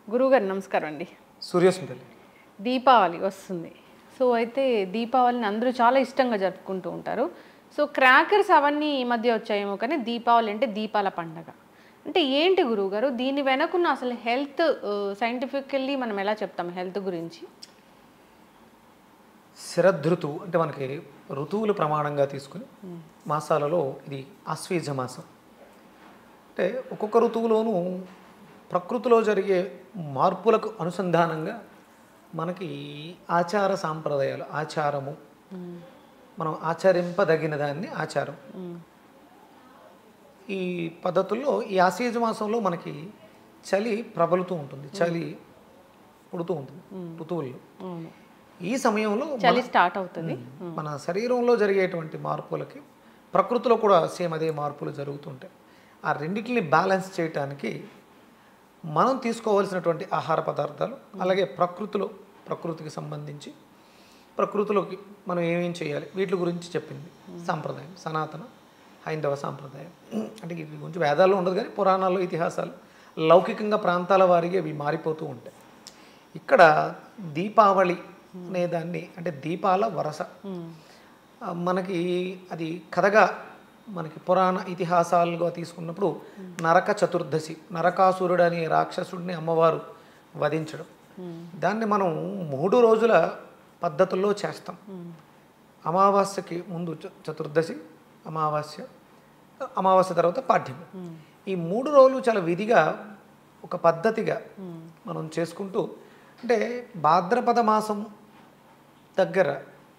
గురువుగారు నమస్కారం అండి సూర్యస్మితలి దీపావళి వస్తుంది సో అయితే దీపావళిని అందరూ చాలా ఇష్టంగా జరుపుకుంటూ ఉంటారు సో క్రాకర్స్ అవన్నీ ఈ మధ్య వచ్చాయేమో కానీ దీపావళి అంటే దీపాల పండగ అంటే ఏంటి గురువుగారు దీని వెనకున్న అసలు హెల్త్ సైంటిఫికల్లీ మనం ఎలా చెప్తాం హెల్త్ గురించి శరదృతువు అంటే మనకి ఋతువులు ప్రమాణంగా తీసుకుని మాసాలలో ఇది ఆశ్వీజ మాసం అంటే ఒక్కొక్క ఋతువులోనూ ప్రకృతిలో జరిగే మార్పులకు అనుసంధానంగా మనకి ఆచార సాంప్రదాయాలు ఆచారము మనం ఆచరింపదగిన దాన్ని ఆచారం ఈ పద్ధతుల్లో ఈ ఆశ్వీజ మాసంలో మనకి చలి ప్రబలుతూ ఉంటుంది చలి పుడుతూ ఉంటుంది ఋతువుల్లో అవును ఈ సమయంలో చలి స్టార్ట్ అవుతుంది మన శరీరంలో జరిగేటువంటి మార్పులకి ప్రకృతిలో కూడా సేమ్ అదే మార్పులు జరుగుతుంటాయి ఆ రెండింటిని బ్యాలెన్స్ చేయటానికి మనం తీసుకోవాల్సినటువంటి ఆహార పదార్థాలు అలాగే ప్రకృతిలో ప్రకృతికి సంబంధించి ప్రకృతిలోకి మనం ఏమేం చేయాలి వీటి గురించి చెప్పింది సాంప్రదాయం సనాతన హైందవ సాంప్రదాయం అంటే వీటి గురించి వేదాల్లో ఉండదు కానీ పురాణాల్లో ఇతిహాసాలు లౌకికంగా ప్రాంతాల వారికి అవి మారిపోతూ ఉంటాయి ఇక్కడ దీపావళి అనే దాన్ని అంటే దీపాల వరస ఆ, మనకి అది కథగా మనకి పురాణ ఇతిహాసాలుగా తీసుకున్నప్పుడు నరక చతుర్దశి నరకాసురుడు అనే రాక్షసుడిని అమ్మవారు వధించడం దాన్ని మనం మూడు రోజుల పద్ధతుల్లో చేస్తాం అమావాస్యకి ముందు చ- చతుర్దశి అమావాస్య అమావాస్య తర్వాత పాఠ్యము ఈ మూడు రోజులు చాలా విధిగా ఒక పద్ధతిగా మనం చేసుకుంటూ అంటే భాద్రపద మాసం దగ్గర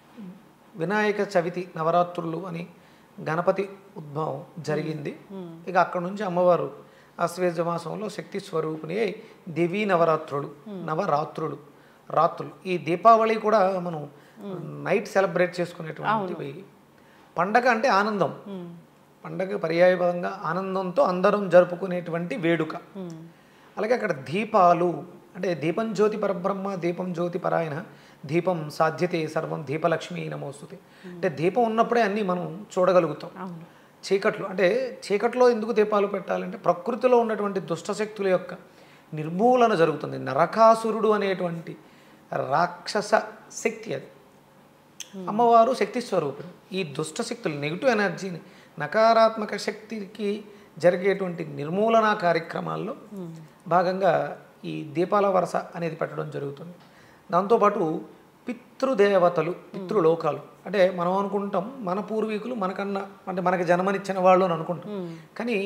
వినాయక చవితి నవరాత్రులు అని గణపతి ఉద్భవం జరిగింది ఇక అక్కడ నుంచి అమ్మవారు ఆశ్వేజ మాసంలో శక్తి స్వరూపిణి అయి దేవీ నవరాత్రులు నవరాత్రులు రాత్రులు ఈ దీపావళి కూడా మనం నైట్ సెలబ్రేట్ చేసుకునేటువంటివి పండగ అంటే ఆనందం పండగ పర్యాయపదంగా ఆనందంతో అందరం జరుపుకునేటువంటి వేడుక అలాగే అక్కడ దీపాలు అంటే దీపం జ్యోతి పరబ్రహ్మ దీపం జ్యోతి పరాయణ దీపం సాధ్యతే సర్వం దీపలక్ష్మి నమోస్తుతి అంటే దీపం ఉన్నప్పుడే అన్నీ మనం చూడగలుగుతాం అవును చీకట్లు అంటే చీకట్లో ఎందుకు దీపాలు పెట్టాలంటే ప్రకృతిలో ఉన్నటువంటి దుష్టశక్తుల యొక్క నిర్మూలన జరుగుతుంది నరకాసురుడు అనేటువంటి రాక్షస శక్తి అది అమ్మవారు శక్తి స్వరూపుడు ఈ దుష్ట శక్తులు నెగిటివ్ ఎనర్జీని నకారాత్మక శక్తికి జరిగేటువంటి నిర్మూలన కార్యక్రమాల్లో భాగంగా ఈ దీపాల వరస అనేది పెట్టడం జరుగుతుంది దాంతోపాటు పితృదేవతలు పితృలోకాలు అంటే మనం అనుకుంటాం మన పూర్వీకులు మనకన్నా అంటే మనకి జన్మనిచ్చిన వాళ్ళు అని అనుకుంటాం కానీ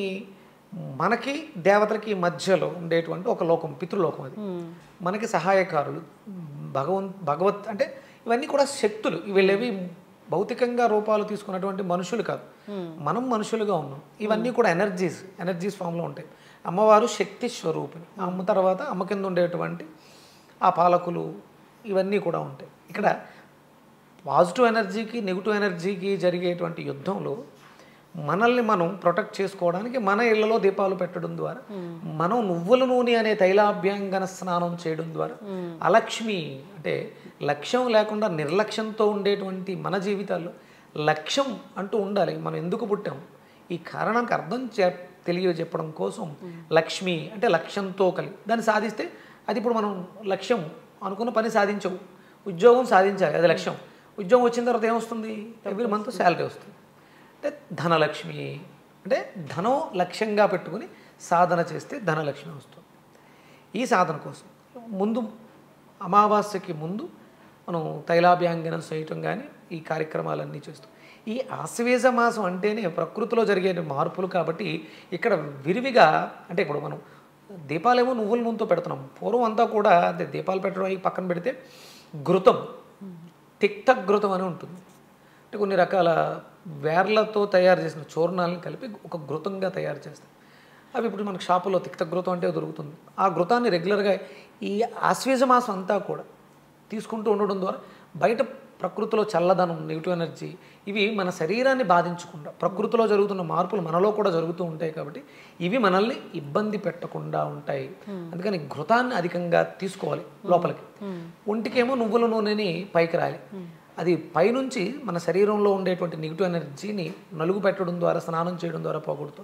మనకి దేవతలకి మధ్యలో ఉండేటువంటి ఒక లోకం పితృలోకం అది మనకి సహాయకారులు భగవన్ భగవత్ అంటే ఇవన్నీ కూడా శక్తులు వీళ్ళేవి భౌతికంగా రూపాలు తీసుకున్నటువంటి మనుషులు కాదు మనం మనుషులుగా ఉన్నాం ఇవన్నీ కూడా ఎనర్జీస్ ఎనర్జీస్ ఫామ్లో ఉంటాయి అమ్మవారు శక్తి స్వరూపిణి ఆ అమ్మ తర్వాత అమ్మ కింద ఉండేటువంటి ఆ పాలకులు ఇవన్నీ కూడా ఉంటాయి ఇక్కడ పాజిటివ్ ఎనర్జీకి నెగిటివ్ ఎనర్జీకి జరిగేటువంటి యుద్ధంలో మనల్ని మనం ప్రొటెక్ట్ చేసుకోవడానికి మన ఇళ్లలో దీపాలు పెట్టడం ద్వారా మనం నువ్వుల నూనె అనే తైలాభ్యంగన స్నానం చేయడం ద్వారా అలక్ష్మి అంటే లక్ష్యం లేకుండా నిర్లక్ష్యంతో ఉండేటువంటి మన జీవితాల్లో లక్ష్యం అంటూ ఉండాలి మనం ఎందుకు పుట్టాం ఈ కారణానికి అర్థం చే తెలియజెప్పడం కోసం లక్ష్మి అంటే లక్ష్యంతో కలిగి దాన్ని సాధిస్తే అది ఇప్పుడు మనం లక్ష్యం అనుకున్న పని సాధించవు ఉద్యోగం సాధించాలి అది లక్ష్యం ఉద్యోగం వచ్చిన తర్వాత ఏమొస్తుంది ఎవ్రీ మంత్ శాలరీ వస్తుంది అంటే ధనలక్ష్మి అంటే ధనం లక్ష్యంగా పెట్టుకుని సాధన చేస్తే ధనలక్ష్మి వస్తుంది ఈ సాధన కోసం ముందు అమావాస్యకి ముందు మనం తైలాభ్యాంగనం చేయటం కానీ ఈ కార్యక్రమాలన్నీ చేస్తాం ఈ ఆశ్వేజ మాసం అంటేనే ప్రకృతిలో జరిగే మార్పులు కాబట్టి ఇక్కడ విరివిగా అంటే ఇప్పుడు మనం దీపాలేమో నువ్వుల నూనెతో పెడుతున్నాం పూర్వం అంతా కూడా అదే దీపాలు పెట్టడం అవి పక్కన పెడితే ఘృతం తిక్త ఘృతం అని ఉంటుంది అంటే కొన్ని రకాల వేర్లతో తయారు చేసిన చూర్ణాలను కలిపి ఒక ఘృతంగా తయారు చేస్తాం అవి ఇప్పుడు మనకు షాపులో తిక్త ఘృతం అంటే దొరుకుతుంది ఆ ఘృతాన్ని రెగ్యులర్గా ఈ ఆశ్వేజ మాసం అంతా కూడా తీసుకుంటూ ఉండడం ద్వారా బయట ప్రకృతిలో చల్లదనం నెగిటివ్ ఎనర్జీ ఇవి మన శరీరాన్ని బాధించకుండా ప్రకృతిలో జరుగుతున్న మార్పులు మనలో కూడా జరుగుతూ ఉంటాయి కాబట్టి ఇవి మనల్ని ఇబ్బంది పెట్టకుండా ఉంటాయి అందుకని ఘృతాన్ని అధికంగా తీసుకోవాలి లోపలికి ఒంటికేమో నువ్వుల నూనెని పైకి రాయాలి అది పైనుంచి మన శరీరంలో ఉండేటువంటి నెగిటివ్ ఎనర్జీని నలుగు పెట్టడం ద్వారా స్నానం చేయడం ద్వారా పోగొడుతుంది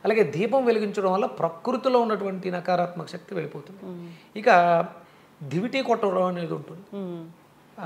అలాగే దీపం వెలిగించడం వల్ల ప్రకృతిలో ఉన్నటువంటి నకారాత్మక శక్తి వెళ్ళిపోతుంది ఇక దివిటి కొట్టడం అనేది ఉంటుంది ఉమ్, ఆ,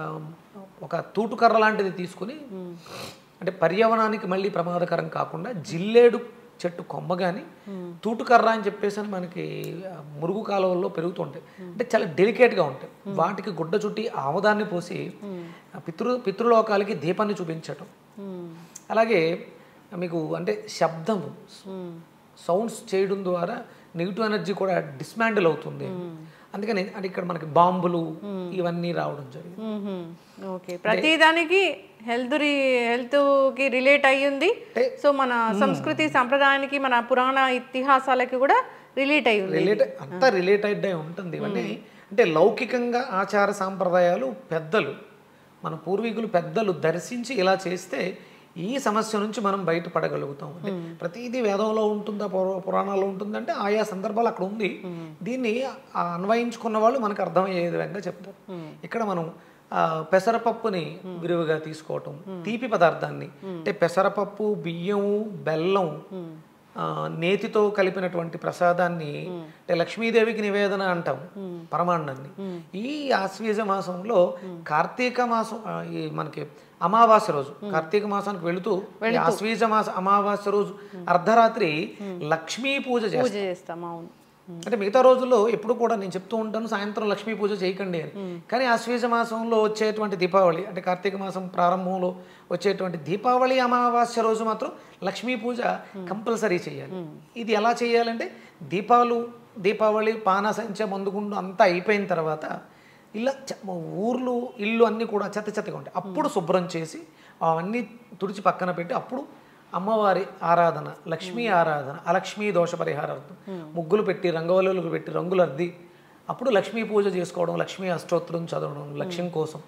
ఒక తూటుకర్ర లాంటిది తీసుకుని అంటే పర్యావరణానికి మళ్ళీ ప్రమాదకరం కాకుండా జిల్లేడు చెట్టు కొమ్మ కానీ తూటుకర్ర అని చెప్పేసి అని మనకి ఆ, మురుగు కాలువల్లో పెరుగుతుంటాయి అంటే చాలా డెలికేట్గా ఉంటాయి వాటికి గుడ్డ చుట్టి ఆముదాన్ని పోసి ఆ పితృ పితృలోకాలకి దీపాన్ని చూపించటం ఉమ్, అలాగే మీకు అంటే శబ్దము ఉమ్, సౌండ్స్ చేయడం ద్వారా నెగిటివ్ ఎనర్జీ కూడా డిస్మాండిల్ అవుతుంది అందుకని అంటే ఇక్కడ మనకి బాంబులు ఇవన్నీ రావడం జరిగింది ఉమ్మ్. ఓకే ప్రతి దానికి హెల్త్ రి హెల్త్ కి రిలేట్ అయ్యింది సో మన సంస్కృతి సంప్రదాయానికి మన పురాణ ఇతిహాసాలకి కూడా రిలేట్ అయ్యి ఉంది రిలేట్ అంతా రిలేటెడ్ అయి ఉంటుంది ఇవన్నీ అంటే లౌకికంగా ఆచార సాంప్రదాయాలు పెద్దలు మన పూర్వీకులు పెద్దలు దర్శించి ఇలా చేస్తే ఈ సమస్య నుంచి మనం బయటపడగలుగుతాం అంటే ప్రతిదీ వేదంలో ఉంటుందా పురా- పురాణాల్లో ఉంటుందంటే ఆయా సందర్భాలు అక్కడ ఉంది దీన్ని ఆ అన్వయించుకున్న వాళ్ళు మనకు అర్థమయ్యే విధంగా చెప్తారు ఇక్కడ మనం ఆ, పెసరపప్పుని విరివిగా తీసుకోవటం తీపి పదార్థాన్ని అంటే పెసరపప్పు బియ్యం బెల్లం ఆ, నేతితో కలిపినటువంటి ప్రసాదాన్ని అంటే లక్ష్మీదేవికి నివేదన అంటాం పరమాన్నాన్ని ఈ ఆశ్వీజ మాసంలో కార్తీక మాసం ఆ, ఈ మనకి అమావాస్య రోజు కార్తీక మాసానికి వెళుతూ ఈ ఆశ్వీజ మాస అమావాస్య రోజు అర్ధరాత్రి లక్ష్మీ పూజ చేస్తారు పూజ చేస్తాం అవును అంటే మిగతా రోజుల్లో ఎప్పుడు కూడా నేను చెప్తూ ఉంటాను సాయంత్రం లక్ష్మీ పూజ చేయకండి అని కానీ ఆశ్వీజ మాసంలో వచ్చేటువంటి దీపావళి అంటే కార్తీక మాసం ప్రారంభంలో వచ్చేటువంటి దీపావళి అమావాస్య రోజు మాత్రం లక్ష్మీ పూజ కంపల్సరీ చేయాలి ఇది ఎలా చేయాలంటే దీపాలు దీపావళి పానసంచ మందుగుండు అంతా అయిపోయిన తర్వాత ఇలా చ- ఊర్లు ఇల్లు అన్నీ కూడా చెత్త చెత్తగా ఉంటాయి అప్పుడు శుభ్రం చేసి అవన్నీ తుడిచి పక్కన పెట్టి అప్పుడు అమ్మవారి ఆరాధన లక్ష్మీ ఆరాధన అలక్ష్మీ దోష పరిహారార్థం ముగ్గులు పెట్టి రంగవల్లులు పెట్టి రంగులు అద్ది అప్పుడు లక్ష్మీ పూజ చేసుకోవడం లక్ష్మీ అష్టోత్తరం చదవడం లక్ష్యం కోసం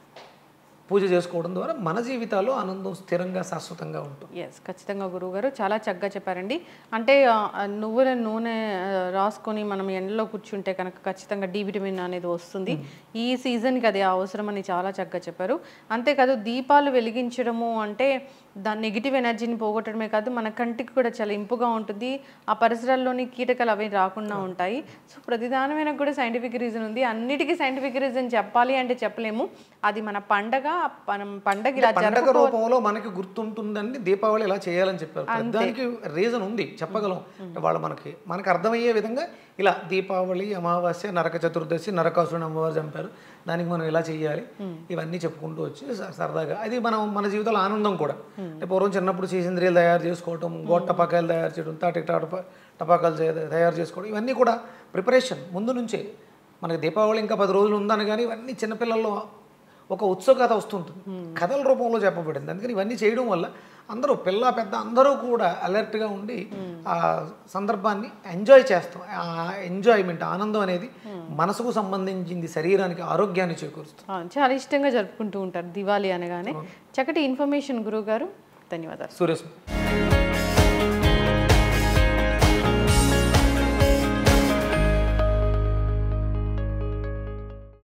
పూజ చేసుకోవడం ద్వారా మన జీవితాల్లో ఆనందం స్థిరంగా శాశ్వతంగా ఉంటుంది ఎస్ ఖచ్చితంగా గురువుగారు చాలా చక్కగా చెప్పారండి అంటే ఆ, ఆ, నువ్వుల నూనె ఆ, రాసుకొని మనం ఎండలో కూర్చుంటే కనుక ఖచ్చితంగా డి విటమిన్ అనేది వస్తుంది ఈ సీజన్కి అది అవసరం అని చాలా చక్కగా చెప్పారు అంతేకాదు దీపాలు వెలిగించడము అంటే దాని నెగిటివ్ ఎనర్జీని పోగొట్టడమే కాదు మన కంటికి కూడా చాలా ఇంపుగా ఉంటుంది ఆ పరిసరాల్లోని కీటకాలు అవి రాకుండా ఉంటాయి సో ప్రతిదానమైన కూడా సైంటిఫిక్ రీజన్ ఉంది అన్నిటికీ సైంటిఫిక్ రీజన్ చెప్పాలి అంటే చెప్పలేము అది మన పండగ మనం పండగ ఇలా పండగ రూపంలో మనకి గుర్తుంటుందండి దీపావళి ఇలా చేయాలని చెప్పారు దానికి రీజన్ ఉంది చెప్పగలం వాళ్ళు మనకి మనకు అర్థమయ్యే విధంగా ఇలా దీపావళి అమావాస్య నరక చతుర్దశి నరకాసురుని అమ్మవారు చంపారు దానికి మనం ఇలా చేయాలి ఇవన్నీ చెప్పుకుంటూ వచ్చి స- సరదాగా అది మనం మన జీవితంలో ఆనందం కూడా అంటే పూర్వం చిన్నప్పుడు సీసింద్రియాలు తయారు చేసుకోవటం గోట టపాకాయలు తయారు చేయడం తాటి టపా టపాకాయలు చే- తయారు చేసుకోవడం ఇవన్నీ కూడా ప్రిపరేషన్ ముందు నుంచే మనకి దీపావళి ఇంకా పది రోజులు ఉందని కానీ ఇవన్నీ చిన్నపిల్లల్లో ఒక ఉత్సుకత వస్తుంటుంది కథల రూపంలో చెప్పబడింది అందుకని ఇవన్నీ చేయడం వల్ల అందరూ పిల్ల పెద్ద అందరూ కూడా అలర్ట్గా ఉండి ఆ సందర్భాన్ని ఎంజాయ్ చేస్తాం ఆ ఎంజాయ్మెంట్ ఆనందం అనేది మనసుకు సంబంధించింది శరీరానికి ఆరోగ్యాన్ని చేకూరుస్తుంది ఆ, చాలా ఇష్టంగా జరుపుకుంటూ ఉంటారు దివాళీ అనగానే చక్కటి ఇన్ఫర్మేషన్ గురువు గారు ధన్యవాదాలు సూర్యస్మ